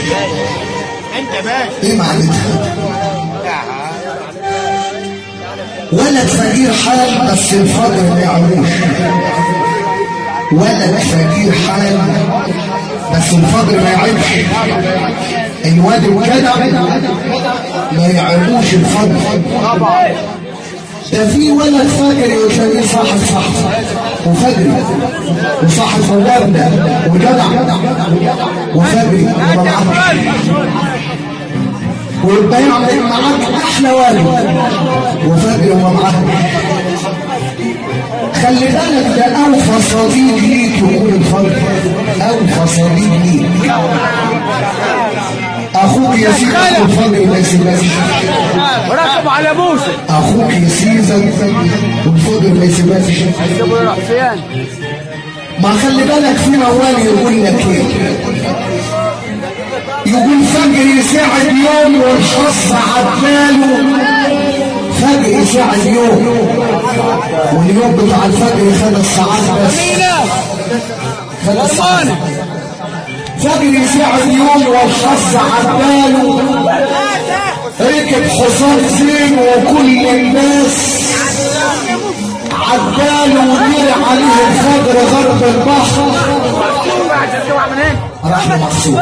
ايه معناتها ولد فقير حال بس الفقر ما يعملوش ولد فقير حال بس الفقر ما يعيبش الواد الجدع ما يعيبوش الفقر ده في ولد فجري وتلاقيه صاحب صاحب وفجري وصاحب مبنى وجدع وفجري ومعاك ويبقى يعمل معاك احلى والد وفجري ومعاك خلي بالك ده اوفى صديق ليك يكون الفجر اوفى صديق ليك اخوك يزيد الفجر ما يسيبكش وركب على موسى اخوك يسيبك والفجر ما يسيبكش يبقى يروح فين ما خلي بالك في موال يقول لك ايه يقول فجر يساعد يوم والحظ عباله فجر يساعد يوم واليوم بتاع الفجر خمس ساعات بس خمس ساعات فجر يساعد يوم والحظ عباله ركب حصان زين وكل الناس عباله ودير عليه الفجر غرب البحر بعد تطلع من هنا راح له مخصوص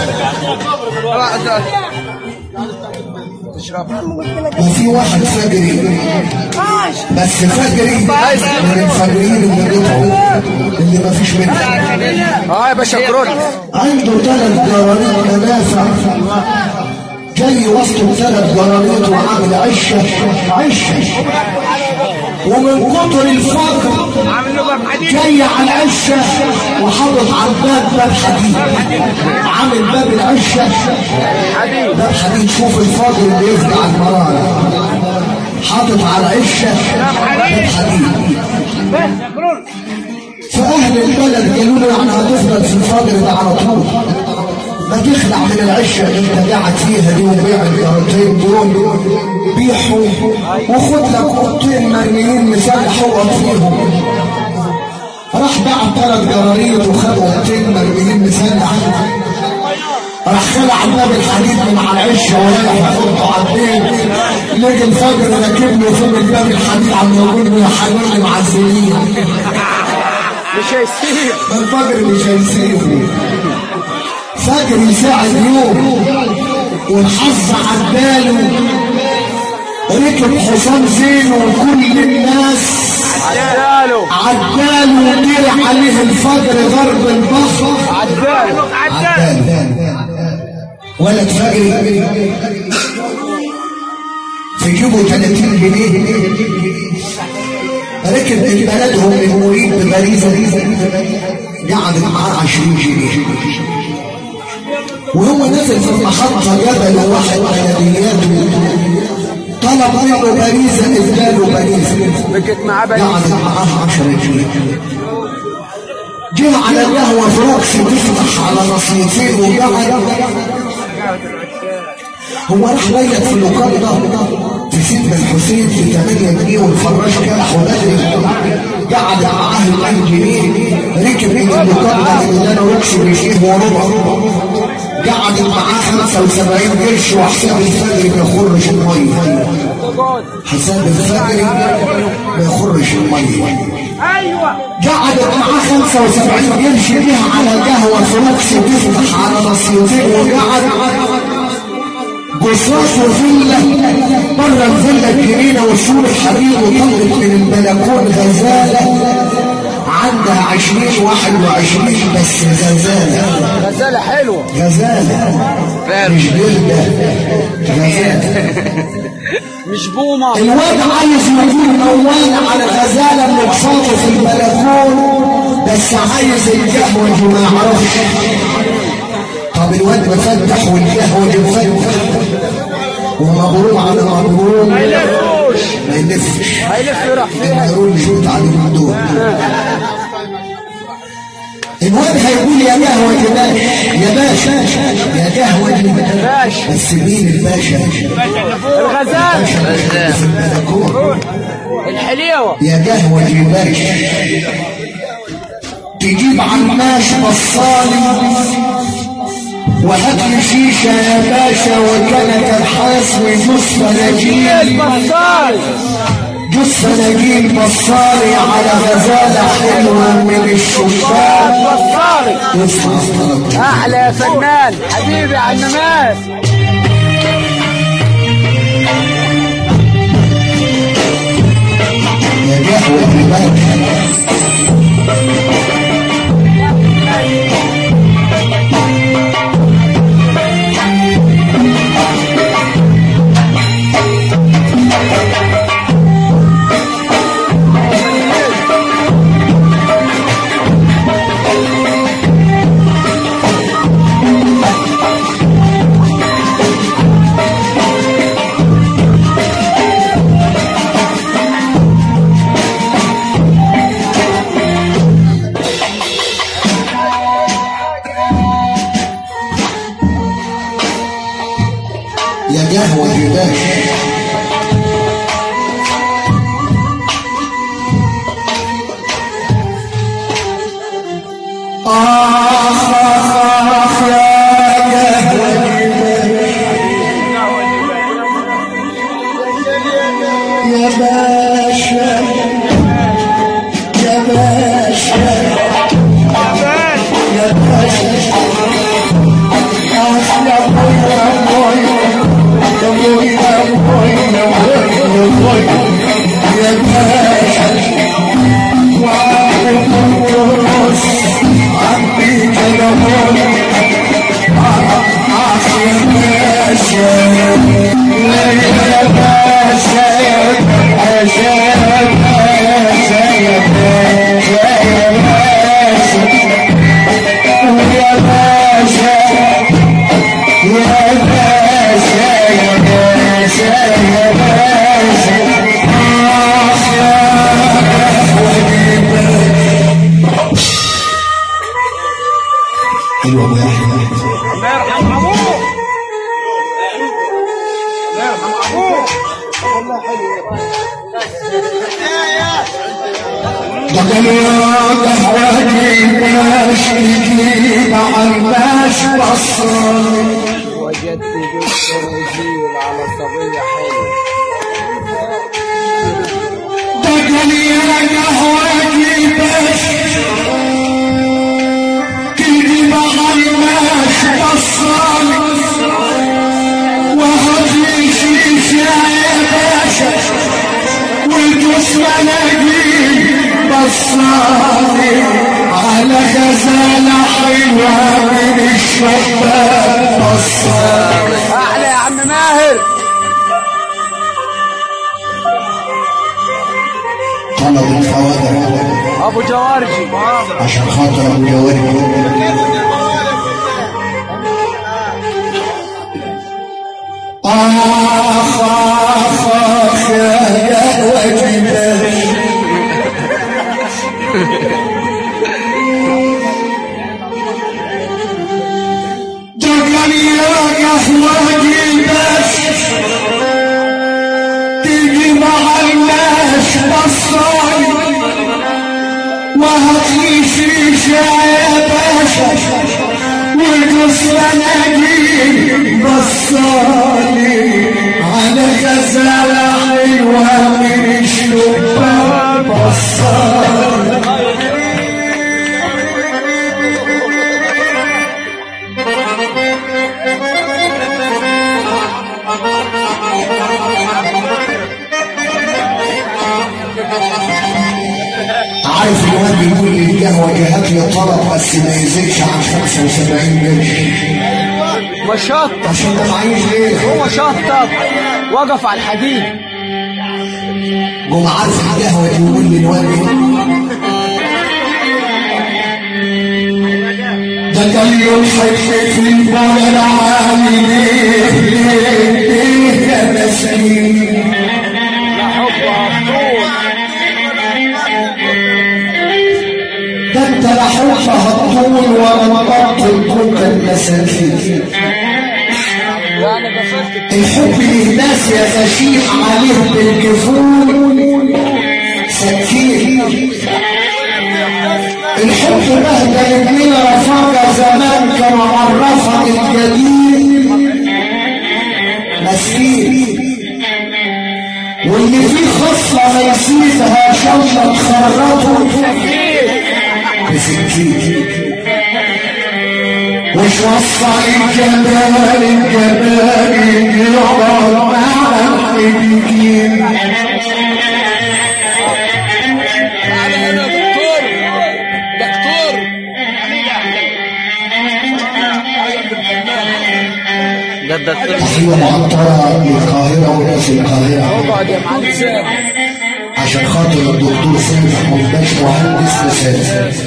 وفي واحد فجري بس فجري من الفجريين اللي بيطعوا اللي ما فيش منه اه يا باشا كرول عنده ثلاث جراريط منافع جاي وسط ثلاث جراريط وعامل عشه عشه ومن كتر الفقر عامل له باب حديد جاي على العشه وحاطط على الباب باب حديد عامل باب العشه حديد باب حديد شوف الفاضل اللي يفقع المرارة حاطط على العشه باب حديد بس يا كرول فأهل البلد قالوا له يعني هتفضل في الفاضل ده على طول ما تخلع من العشة اللي انت قاعد فيها دي وبيع الجارتين دول بيحوا وخد لك اوضتين مرميين مسلح اقعد فيهم راح باع ثلاث جراريط وخد اوضتين مرميين مسلح راح خلع باب الحديد من على العشه ورايح يحطه على البيت لقى الفجر راكب له فوق الباب الحديد عم يقول له يا حبيبي معزلين مش هيسيب الفجر مش هيسيبني فجر يساعد يوم والحظ عداله ركب حصان زين وكل الناس عداله عداله ودير عليه الفجر غرب البحر عداله عداله عداله ولد فجر في جيبه 30 جنيه ركب من بلدهم من مريد بباريس قعد معاه 20 جنيه وهو نزل في المحطة جبل واحد بلدياته طلب منه باريزة اداله باريزة بقت معاه بني قعد معاه 10 جنيه جه على القهوة فروكس تفتح على نصيتين وقعد هو راح بيت في اللوكال ده في سيدنا الحسين في 8 جنيه والفراش كلح وبدري قعد معاه ال جنيه ركب من اللوكال ده اللي انا روكس بجنيه وربع قعد معاه 75 قرش وحساب الفجر ما يخرش الميه حساب الفجر ما يخرش الميه ايوه قعدت معاه 75 قرش بيها على قهوه فروكس تفتح على نصيتين وقعد قصاص وفيلا بره الفيلا الجنينه وسور الحرير وطلت من البلكون غزاله عندها عشرين واحد وعشرين بس غزاله غزاله حلوه غزاله مش جلده غزاله مش بومه الواد عايز يكون موال على غزاله اللي بساطه في البلكون بس عايز القهوه ما يعرفش طب الواد مفتح والقهوه مفتح ومبروم على مبروم ما يلفوش ما يلفش هيلف يروح فيها المرون مش بتاع المحدود الواد هيقول يا قهوة يا باشا يا باشا يا قهوة دي باشا. بس مين الباشا؟ الغزال باشا في البلكون الحليوه يا قهوة دي باشا تجيب عماش بصالي وهات لي شيشة يا باشا وكانت الحاس وجوز فناجيل بطال جوز فناجيل بصاري على غزالة حلوة من الشباك بطالي اسمع الطلب احلى فنان حبيبي عم ماس يا قهوة البلد يا قهوة الباشا آخ آخ آخ يا قهوة يا باشا يا باشا يا باشا آخ يا بوي يا بوي يا بوي يا بوي يا بوي يا بوي يا باشا وعارف الرؤوس عبي كلامون آخ يا باشا يا باشا يا باشا يا باشا يا باشا يا باشا يا باشا يا باشا يا باشا يا باشا آخ يا حلوة أبو يحيى الله يرحم ابوه الله يرحم ابوه دخل يا قهوتي ماشي جيب عالماش بصر وجدت جثة وزير على صبية حلوة دخل يا قهوتي ماشي جيب عالماش بصر وهدي شيشة يا باشا والجسم نجيب بصاري على غزالة حلوة من الشباب بصاري احلى يا عم ماهر طلب الفوادر ابو جوارجي عشان خاطر ابو جواري آخ آخ آخ يا قهوة دخل يا قهوة الناس تيجي مع الناس بصاري وهاتلي شيشة يا باشا والقصة نجيب بصالي على غزالة حلوة من الشباك بصالي عارف الواد بيقول لي القهوة جهات لي طلب بس ما يزيدش عن 75 قرش وشطب عشان ده معيش ليه هو شطب وقف على الحديد قوم عارف القهوة بيقول لي الواد ده كان يضحك في البلد عالي ليه ليه ليه يا مسكين لا حب عطول ده انت لا حبها الطول ولا مطاطل كنت المساكين يعني بفكر الحب للناس يا غشيم عليه بالجفون سكين الحب بهدل ابننا رفاقة زمان كما عرفها الجديد مسكين واللي فيه خصلة ما يسيبها شوشة تخرطه بسكين وش وصل الجمال الجمال يقعد مع الحبيبين تعالى هنا يا دكتور دكتور ده الدكتور تحية معطرة للقاهرة وناس القاهرة اقعد يا معلم سام عشان خاطر الدكتور سامح مبقاش مهندس مسافر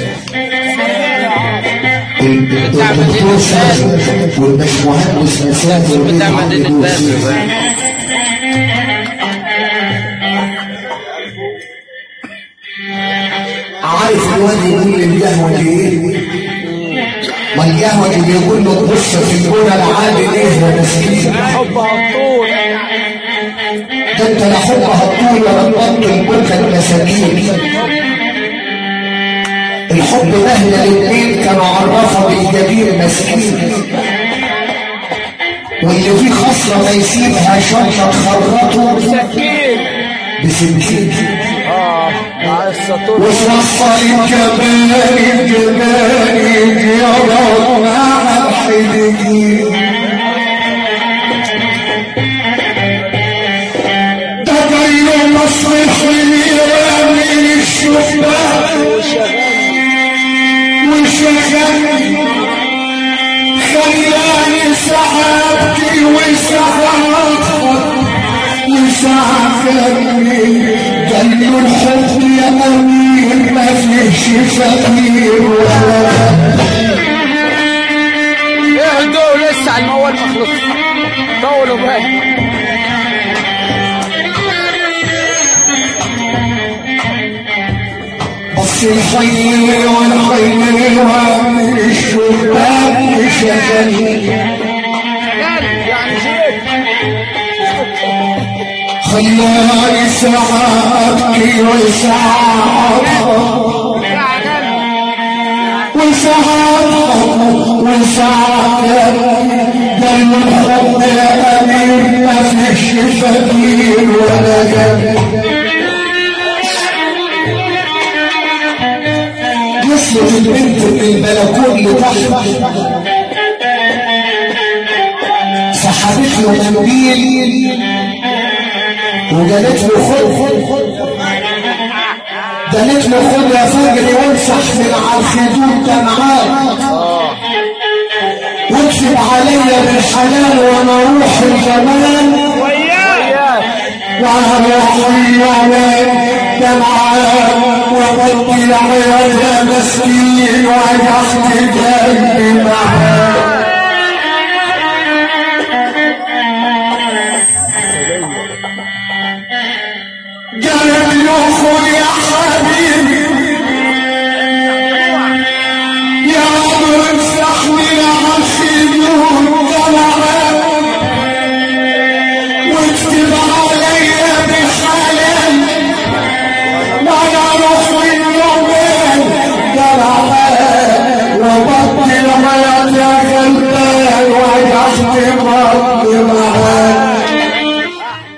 الدكتور سامح والباش مهندس مسافر بتاع مدينة بدر بقى. عارف الواد يقول للقهوة دي ايه؟ ما القهوة دي بيقول له تبص في الجونة العادي ليه يا مسكين؟ حب عطول ده انت لا حب هتطول ولا تبطل كل المساكين الحب مهما الاثنين كانوا عرفها بالجبين مسكين واللي فيه خصلة ما يسيبها شرطة تخرطه سكين بسكين اه مع السطور وصفى الجمال الجمال يا رب مع الحديد ده جاي مصر حليرة من الشباك وشغلني خلاني سحبتي وسحبتك وسحبني قال له الحب يا امير ما فيش فقير ولا اهدوا لسه على الموال ما خلصش طولوا بالك بص الخير والخير ومن الشباك شغلني يعني شيء خلاني سحبتي وسحبتك وسعادة وسعادة دم الحب يا أمير ما فيش فقير ولا جد وصلت البنت من البلكون لتحت سحبت له منديل وقالت له خد قالت له خد يا فجر وامسح من على الخدود دمعات واكتب عليا بالحلال وانا اروح الجمال وياك واروح الجمال دمعات وبدي العيال يا مسكين وجعت قلبي معاك